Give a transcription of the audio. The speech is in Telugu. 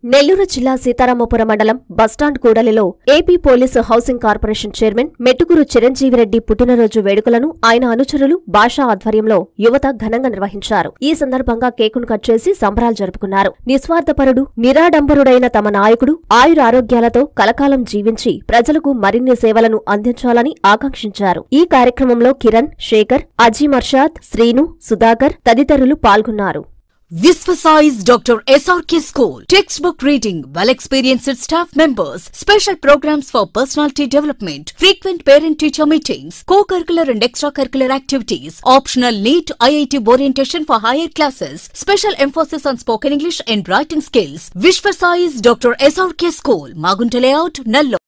నెల్లూరు జిల్లా సీతారామపురం మండలం బస్టాండ్ కూడలిలో AP police housing corporation chairman Mettukuru Chiranjeevi Reddy పుట్టినరోజు వేడుకలను ఆయన అనుచరులు భాషా ఆధ్వర్యంలో యువత ఘనంగా నిర్వహించారు ఈ సందర్భంగా కేకును కట్ చేసి సంబరాలు జరుపుకున్నారు నిస్వార్థపరుడు నిరాడంబరుడైన తమ నాయకుడు ఆయురారోగ్యాలతో కలకాలం జీవించి ప్రజలకు మరిన్ని సేవలను అందించాలని ఆకాంక్షించారు ఈ కార్యక్రమంలో కిరణ్ శేఖర్ అజీమ్ అర్షాద్ శ్రీను సుధాకర్ తదితరులు పాల్గొన్నారు Visvasize Dr. SRK School. Textbook reading, well experienced staff members, special programs for personality development, frequent parent teacher meetings, co curricular and extracurricular activities, optional NEET IIT orientation for higher classes, special emphasis on spoken English and writing skills. Visvasize Dr. SRK School, Magunta Layout, Nallo.